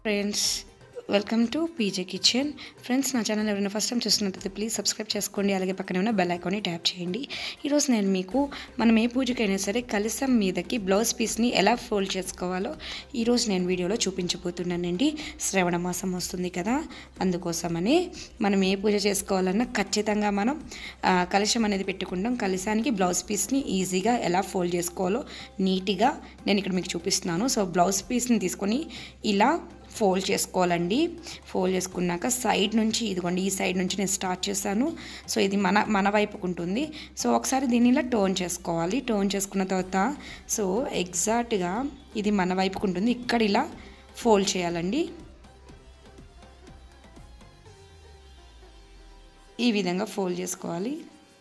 friends welcome to PJ kitchen friends నా channel ఎవరైనా first time చూస్తున్నట్లయితే ప్లీజ్ సబ్స్క్రైబ్ చేసుకోండి అలాగే పక్కనే ఉన్న బెల్ ఐకాన్ని ట్యాప్ చేయండి ఈరోజు నేను మీకు మనం ఏ పూజకైనా సరే కలసం మీదకి బ్లౌజ్ పీస్ని ఎలా ఫోల్డ్ చేసుకోవాలో ఈరోజు నేను వీడియోలో చూపించబోతున్నానండి శ్రవణ మాసం వస్తుంది కదా అందుకోసమని మనం ఏ పూజ చేసుకోవాలన్నా ఖచ్చితంగా మనం ఆ, కలశం అనేది పెట్టుకుంటాం కలశానికి బ్లౌజ్ పీస్ని ఈజీగా ఎలా ఫోల్డ్ చేసుకోవాలో నీట్గా నేను ఇక్కడ మీకు చూపిస్తున్నాను సో బ్లౌజ్ పీస్ని తీసుకొని ఇలా ఫోల్డ్ చేసుకోవాలండి ఫోల్డ్ చేసుకున్నాక సైడ్ నుంచి ఇదిగోండి ఈ సైడ్ నుంచి నేను స్టార్ట్ చేశాను సో ఇది మన మన వైపుకు ఉంటుంది సో ఒకసారి దీన్ని ఇలా టోన్ చేసుకోవాలి టోన్ చేసుకున్న తర్వాత సో ఎగ్జాక్ట్గా ఇది మన వైపుకు ఉంటుంది ఇక్కడ ఇలా ఫోల్డ్ చేయాలండి ఈ విధంగా ఫోల్డ్ చేసుకోవాలి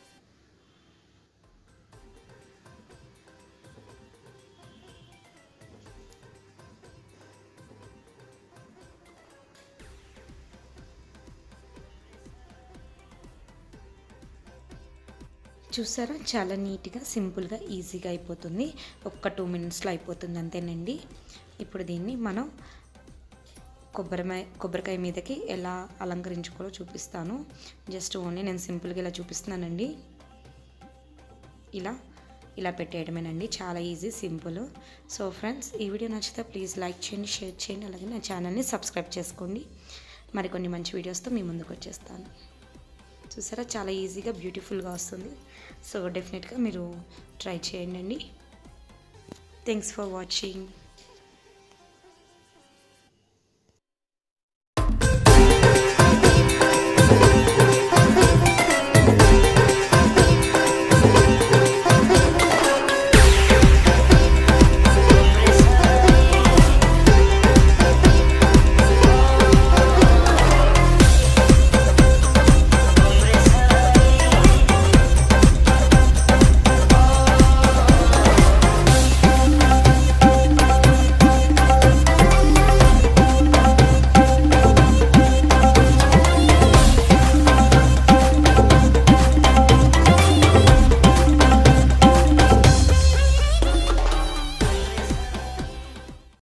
చూసారా చాలా నీట్గా సింపుల్గా ఈజీగా అయిపోతుంది ఒక్క టూ మినిట్స్లో అయిపోతుంది అంతేనండి ఇప్పుడు దీన్ని మనం కొబ్బరికాయ కొబ్బరికాయ మీదకి ఎలా అలంకరించుకోవాలో చూపిస్తాను జస్ట్ ఓన్లీ నేను సింపుల్గా ఇలా చూపిస్తున్నానండి ఇలా ఇలా పెట్టేయడమేనండి చాలా ఈజీ సింపుల్ సో ఫ్రెండ్స్ ఈ వీడియో నచ్చితే ప్లీజ్ లైక్ చేయండి షేర్ చేయండి అలాగే నా ఛానల్ని సబ్స్క్రైబ్ చేసుకోండి మరికొన్ని మంచి వీడియోస్తో మీ ముందుకు వచ్చేస్తాను చూసారా చాలా ఈజీగా బ్యూటిఫుల్గా వస్తుంది సో డెఫినెట్గా మీరు ట్రై చేయండి థ్యాంక్స్ ఫర్ వాచింగ్